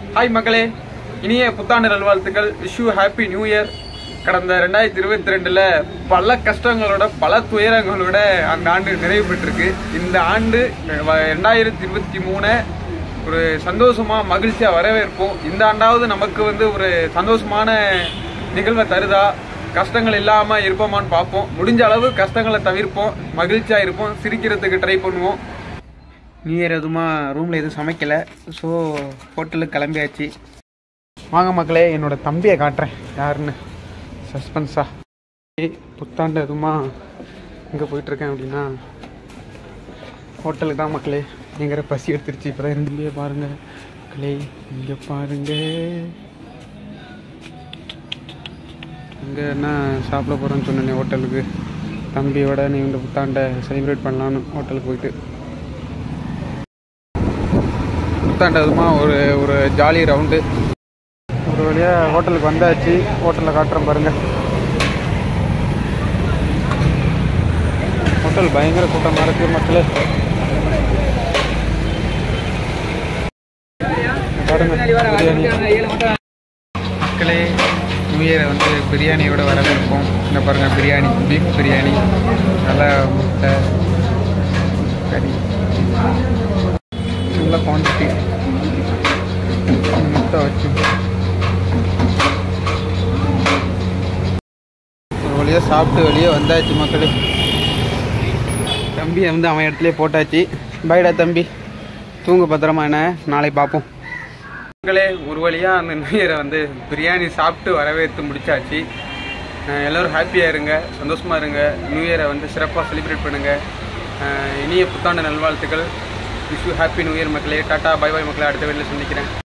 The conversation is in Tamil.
ஹாய் மக்களே இனிய புத்தாண்டு நல்வாழ்த்துக்கள் wish you happy new year கடந்த ரெண்டாயிரத்தி இருபத்தி ரெண்டுல பல கஷ்டங்களோட பல துயரங்களோட அந்த ஆண்டு நிறைவு பெற்றிருக்கு இந்த ஆண்டு வ- ரெண்டாயிரத்தி இருபத்தி மூணு ஒரு சந்தோஷமா மகிழ்ச்சியா வரவேற்போம் இந்த ஆண்டாவது நமக்கு வந்து ஒரு சந்தோஷமான நிகழ்வை தருதா கஷ்டங்கள் இல்லாம இருப்போமான்னு பார்ப்போம் முடிஞ்ச அளவு கஷ்டங்களை தவிர்ப்போம் மகிழ்ச்சியா இருப்போம் சிரிக்கிறதுக்கு ட்ரை பண்ணுவோம் நியூ இயர் எதுவுமா ரூமில் எதுவும் சமைக்கல ஸோ ஹோட்டலுக்கு கிளம்பியாச்சு வாங்க மக்களே என்னோட தம்பியை காட்டுறேன் யாருன்னு சஸ்பென்ஸா ஏய், புத்தாண்டு எதுவுமா எங்கே போயிட்டுருக்கேன் அப்படின்னா ஹோட்டலுக்கு தான் மக்களே எங்கிற பசி எடுத்துருச்சு இப்போ தான் இருந்துலேயே பாருங்க மக்களே இங்கே பாருங்க இங்கே என்ன சாப்பிட போகிறேன்னு சொன்னேனே ஹோட்டலுக்கு தம்பியோட நீ இந்த புத்தாண்டை செலிப்ரேட் பண்ணலான்னு ஹோட்டலுக்கு போயிட்டு புத்தாண்டதுமா ஒரு ஒரு ஜாலி ரவுண்டு ஒரு வழியாக ஹோட்டலுக்கு வந்தாச்சு ஹோட்டலில் காட்டுறேன் பாருங்க ஹோட்டல் பயங்கர கூட்டமாக இருக்கு மக்களே பாருங்க பிரியாணி மக்களே நியூ இயரை வந்து பிரியாணியோட வரவேற்போம் இந்த பாருங்க பிரியாணி பீஃப் பிரியாணி நல்லா முட்டை கறி நல்ல குவான்டிட்டி முட்டை வச்சு ஒரு வழியாக சாப்பிட்டு வெளியே வந்தாச்சு மக்களே தம்பியை வந்து அவன் இடத்துலயே போட்டாச்சு பைடா தம்பி தூங்க பத்திரமா என்ன நாளை பார்ப்போம் மக்களே ஒரு வழியாக அந்த நியூ இயரை வந்து பிரியாணி சாப்பிட்டு வரவேற்று முடிச்சாச்சு அஹ் எல்லோரும் ஹாப்பியாக இருங்க சந்தோஷமாக இருங்க நியூ இயரை வந்து சிறப்பாக செலிப்ரேட் பண்ணுங்கள் இனிய புத்தாண்டு நல்வாழ்த்துக்கள் wish you happy new year மக்களே டாட்டா பை பை மக்களே அடுத்த வீட்டில் சந்திக்கிறேன்